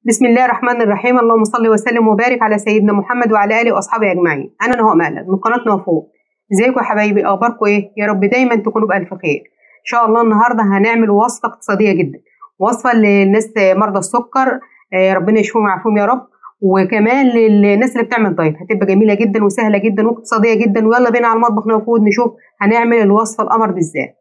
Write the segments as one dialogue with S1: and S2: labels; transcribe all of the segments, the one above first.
S1: بسم الله الرحمن الرحيم اللهم صل وسلم وبارك على سيدنا محمد وعلى اله واصحابه اجمعين انا نهى مقلد من قناه نوفوق ازيكم يا حبايبي اخباركم ايه يا رب دايما تكونوا بالف خير ان شاء الله النهارده هنعمل وصفه اقتصاديه جدا وصفه للناس مرضى السكر آه، ربنا يشفيهم ويعافيهم يا رب وكمان للناس اللي بتعمل دايت هتبقى جميله جدا وسهله جدا واقتصاديه جدا ويلا بينا على المطبخ نوفود نشوف هنعمل الوصفه القمر دي ازاي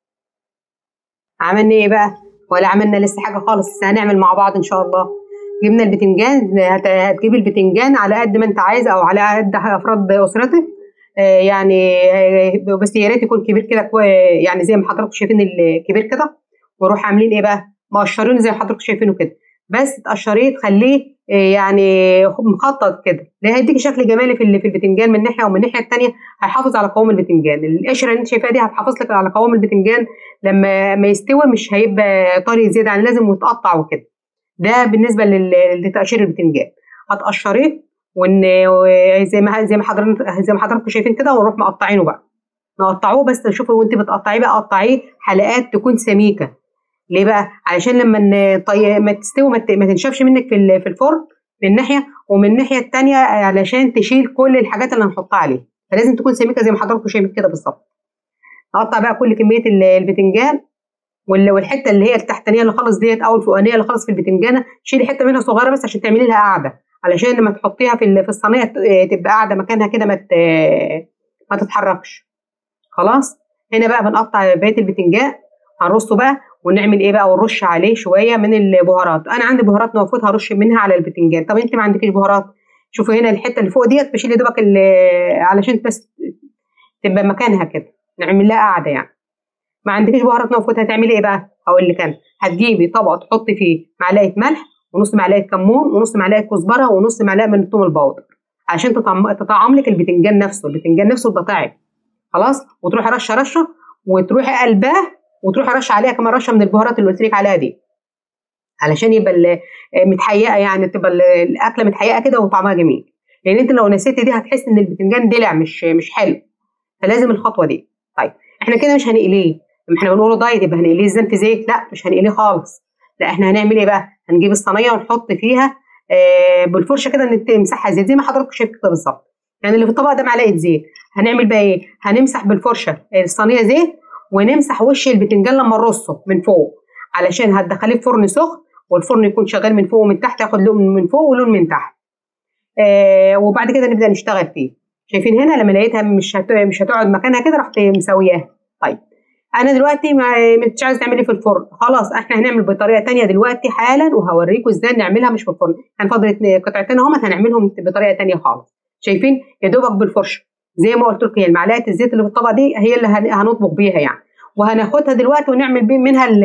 S1: عملنا ايه بقى ولا عملنا لسه حاجه خالص بس هنعمل مع بعض ان شاء الله جبنا البتنجان هت- هتجيب البتنجان على قد ما انت عايز او على قد افراد اسرتك آه، يعني آه، بس يا ريت يكون كبير كده كوي- يعني زي ما حضراتكم شايفين الكبير كده وروح عاملين ايه بقى مقشرينه زي ما حضراتكم شايفينه كده بس تقشريه تخليه آه، يعني مخطط كده ده هيديك شكل جمالي في ال- في البتنجان من ناحيه ومن الناحيه الثانيه هيحافظ على قوام البتنجان القشره اللي انت شايفاها دي هتحافظ لك على قوام البتنجان لما ما يستوي مش هيبقى طري زياده يعني لازم يتقطع وكده ده بالنسبه لل- لتقشير البتنجان هتقشريه ون زي ما زي ما حضرتك زي ما حضراتكم شايفين كده ونروح مقطعينه بقى نقطعوه بس شوفوا وانت بتقطعيه بقى قطعيه حلقات تكون سميكه ليه بقى علشان لما ن- طي... ما تستوي ما, ت... ما تنشفش منك في ال- في الفرن من ناحيه ومن الناحيه الثانيه علشان تشيل كل الحاجات اللي هنحطها عليه فلازم تكون سميكه زي ما حضراتكم شايفين كده بالظبط نقطع بقى كل كميه ال- البتنجان وال- والحته اللي هي التحتانيه اللي خالص ديت او الفوقانيه اللي خالص في البتنجانه شيلي حته منها صغيره بس عشان تعملي لها قاعده علشان لما تحطيها في ال- في الصينيه ت- تبقى قاعده مكانها كده ما ت- ما تتحركش خلاص هنا بقى بنقطع بقيه البتنجان هنرصه بقى ونعمل ايه بقى ونرش عليه شويه من البهارات انا عندي بهارات موجود هرش منها على البتنجان طب انت ما عندكيش بهارات شوفوا هنا الحته اللي فوق ديت بشيل يا دوبك ال- علشان بس تبقى مكانها كده نعمل لها قاعده يعني ما عندكيش بهارات موجود هتعملي ايه بقى هقول لك انا هتجيبي طبق تحطي فيه معلقه ملح ونص معلقه كمون ونص معلقه كزبره ونص معلقه من الثوم البودر عشان تطعم تطعم لك البتنجان نفسه البتنجان نفسه يبقى طعم خلاص وتروحي رشه رشه وتروحي قلباه وتروحي رشه عليها كمان رشه من البهارات اللي قلت لك عليها دي علشان يبقى ال- متحيقه يعني تبقى ال- الاكله متحيقه كده وطعمها جميل لان انت لو نسيتي دي هتحس ان البتنجان دلع مش مش حلو فلازم الخطوه دي طيب احنا كده مش هنقليه لما احنا بنقوله دايت يبقى هنقليه ازاي في زيت لا مش هنقليه خالص لا احنا هنعمل ايه بقى هنجيب الصينيه ونحط فيها آه بالفرشه كده نت- نمسحها زيت زي ما حضراتكم شايفين كده بالظبط يعني اللي في الطبق ده معلقه زيت هنعمل بقى ايه هنمسح بالفرشه الصينيه زيت ونمسح وش البتنجان لما نرصه من فوق علشان هتدخليه في فرن سخن والفرن يكون شغال من فوق ومن تحت ياخد لون من فوق ولون من تحت آه وبعد كده نبدا نشتغل فيه شايفين هنا لما لقيتها مش هت... مش هتقعد مكانها كده رحت مسوياها طيب انا دلوقتي ما مش عايز تعملي في الفرن خلاص احنا هنعمل بطريقه تانية دلوقتي حالا وهوريكم ازاي نعملها مش في الفرن هنفضل اتنين- قطعتين اهمت هنعملهم بطريقه تانية خالص شايفين يا دوبك بالفرشه زي ما قلت لكم هي معلقه الزيت اللي في الطبق دي هي اللي هن- هنطبخ بيها يعني وهناخدها دلوقتي ونعمل بيه منها ال-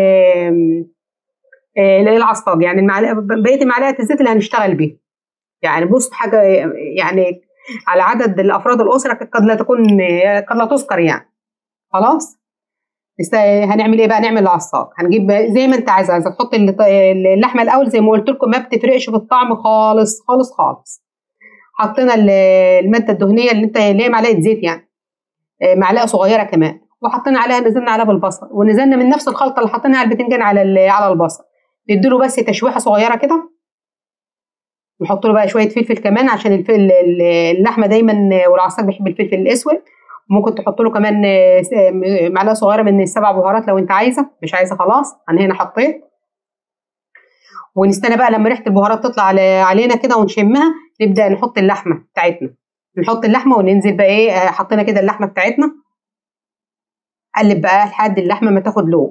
S1: آه، العصاج يعني المعلقه بقيه معلقه الزيت اللي هنشتغل بيها يعني بص حاجه يعني على عدد الافراد الاسره قد لا تكون قد لا تذكر يعني خلاص بس هنعمل ايه بقى نعمل العصاج هنجيب زي ما انت عايزه عايزه تحط اللحمه الاول زي ما قلت لكم ما بتفرقش في الطعم خالص خالص خالص حطينا ال- الماده الدهنيه اللي انت اللي هي معلقه زيت يعني آه، معلقه صغيره كمان وحطينا عليها نزلنا عليها بالبصل ونزلنا من نفس الخلطه اللي حطيناها على البتنجان على ال- على البصل نديله بس تشويحه صغيره كده نحط له بقى شويه فلفل كمان عشان الفل اللحمه دايما والعصاج بيحب الفلفل الاسود ممكن تحط له كمان آه، س- آه، معلقه صغيره من السبع بهارات لو انت عايزه مش عايزه خلاص انا هنا حطيت ونستنى بقى لما ريحه البهارات تطلع على علينا كده ونشمها نبدا نحط اللحمه بتاعتنا نحط اللحمه وننزل بقى ايه آه، حطينا كده اللحمه بتاعتنا قلب بقى لحد اللحمه ما تاخد لون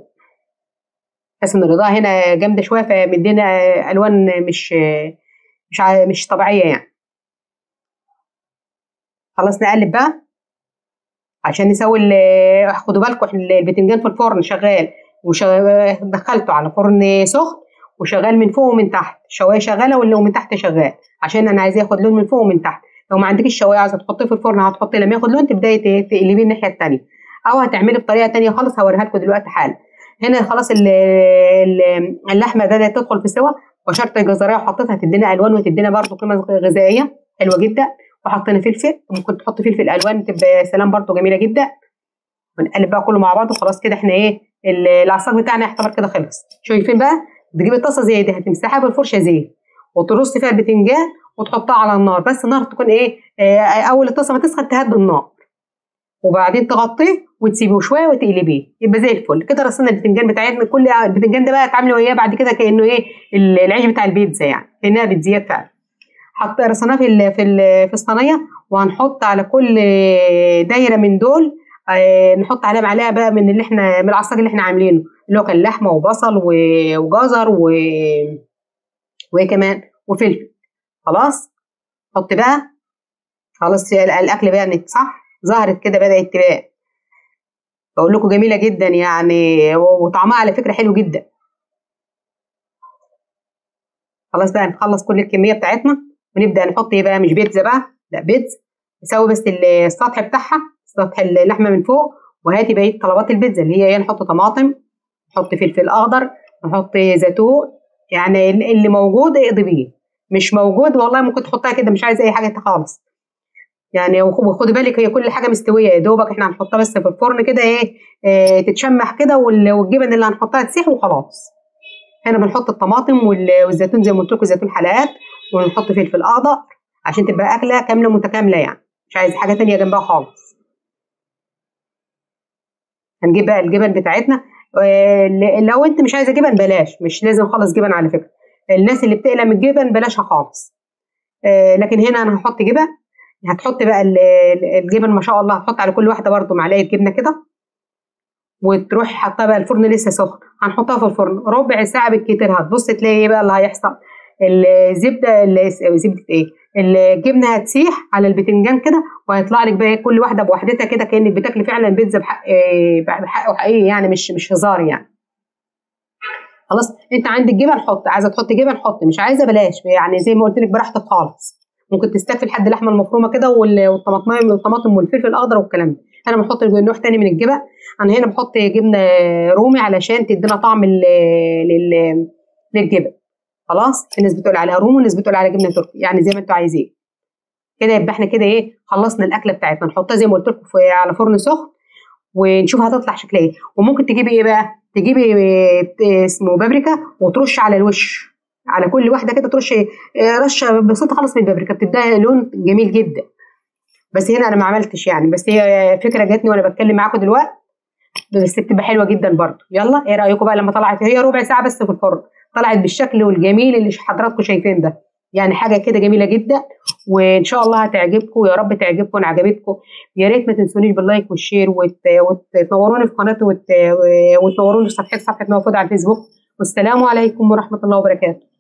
S1: بس ان الرضاعه هنا جامده شويه فمدينا آه، الوان مش آه، مش ع- مش طبيعيه يعني خلاص نقلب بقى عشان نسوي ال- خدوا بالكم احنا البتنجان في الفرن شغال ودخلته على فرن سخن وشغال من فوق ومن تحت الشوايه شغاله واللي من تحت شغال عشان انا عايزاه ياخد لون من فوق ومن تحت لو ما عندكيش شوايه عايزه تحطيه في الفرن هتحطيه لما ياخد لون تبداي ت- تقلبيه الناحيه الثانيه او هتعملي بطريقه ثانيه خالص هوريها لكم دلوقتي حالا هنا خلاص ال- ال- اللحمه بدات تدخل في سوا وشرط الجزريه وحطيتها تدينا الوان وتدينا برضو قيمه غذائيه حلوه جدا وحطينا فلفل ممكن تحط فلفل الوان تبقى سلام برضو جميله جدا ونقلب بقى كله مع بعض وخلاص كده احنا ايه ال- العصاج بتاعنا يعتبر كده خلص شايفين بقى تجيبي طاسه زي دي هتمسحها بالفرشه زيت وترص فيها البتنجان وتحطها على النار بس النار تكون ايه آه اول الطاسه ما تسخن تهدي النار وبعدين تغطيه وتسيبيه شويه وتقلبيه يبقى زي الفل كده رصينا البتنجان بتاعتنا كل البتنجان ده بقى اتعاملي وياه بعد كده كانه ايه العيش بتاع البيتزا يعني كانها بيتزيات فعلا حط رصيناه في ال في ال في الصينيه وهنحط على كل دايره من دول آه نحط عليها معلقه بقى من اللي احنا من العصاج اللي احنا عاملينه اللي هو كان لحمه وبصل وجزر و وايه كمان وفلفل خلاص حط بقى خلاص الاكل بقى صح ظهرت كده بدات تبان بقول لكم جميله جدا يعني وطعمها على فكره حلو جدا خلاص بقى نخلص كل الكميه بتاعتنا ونبدا نحط ايه بقى مش بيتزا بقى لا بيتزا نسوي بس السطح بتاعها سطح اللحمه من فوق وهاتي بقيه طلبات البيتزا اللي هي نحط طماطم نحط فلفل اخضر نحط زيتون يعني اللي موجود اقضي بيه مش موجود والله ممكن تحطها كده مش عايز اي حاجه خالص يعني وخدي بالك هي كل حاجه مستويه يا دوبك احنا هنحطها بس في الفرن كده ايه, إيه تتشمح كده والجبن اللي هنحطها تسيح وخلاص هنا بنحط الطماطم والزيتون زي ما قلت لكم زيتون حلقات ونحط فلفل اخضر عشان تبقى اكله كامله متكامله يعني مش عايز حاجه تانية جنبها خالص هنجيب بقى الجبن بتاعتنا لو انت مش عايزه جبن بلاش مش لازم خالص جبن على فكره الناس اللي بتقلم الجبن بلاشها خالص لكن هنا انا هحط جبن هتحط بقى الجبن ما شاء الله هتحط على كل واحده برده معلقه جبنه كده وتروح حاطها بقى الفرن لسه سخن هنحطها في الفرن ربع ساعه بالكتير هتبص تلاقي ايه بقى اللي هيحصل الزبده زبده ايه الجبنه هتسيح على البتنجان كده وهيطلع لك بقى كل واحده بوحدتها كده كانك بتاكلي فعلا بيتزا بحق بحقه حقيقي يعني مش مش هزار يعني خلاص انت عندك جبن حط عايزه تحط جبن حط مش عايزه بلاش يعني زي ما قلت لك براحتك خالص ممكن تستكفي لحد اللحمه المفرومه كده والطماطم والطماطم والفلفل الاخضر والكلام ده انا بحط نوع تاني من الجبن انا هنا بحط جبنه رومي علشان تدينا طعم لل للجبن خلاص في ناس بتقول عليها رومي وناس بتقول عليها جبنه تركي يعني زي ما انتوا عايزين كده يبقى احنا كده ايه خلصنا الاكله بتاعتنا نحطها زي ما قلت لكم على فرن سخن ونشوف هتطلع شكلها ايه وممكن تجيبي ايه بقى تجيبي اسمه بابريكا وترش على الوش على كل واحده كده ترش رشه بسيطه خالص من البابريكا بتديها لون جميل جدا بس هنا انا ما عملتش يعني بس هي فكره جاتني وانا بتكلم معاكم دلوقتي بس بتبقى حلوه جدا برضه يلا ايه رايكم بقى لما طلعت هي ربع ساعه بس في الفرن طلعت بالشكل والجميل اللي حضراتكم شايفين ده يعني حاجه كده جميله جدا وان شاء الله هتعجبكم ويا رب تعجبكم وعجبتكم يا ريت ما تنسونيش باللايك والشير وتنوروني في قناتي وتنوروني في صفحتي صفحه موجوده على الفيسبوك والسلام عليكم ورحمه الله وبركاته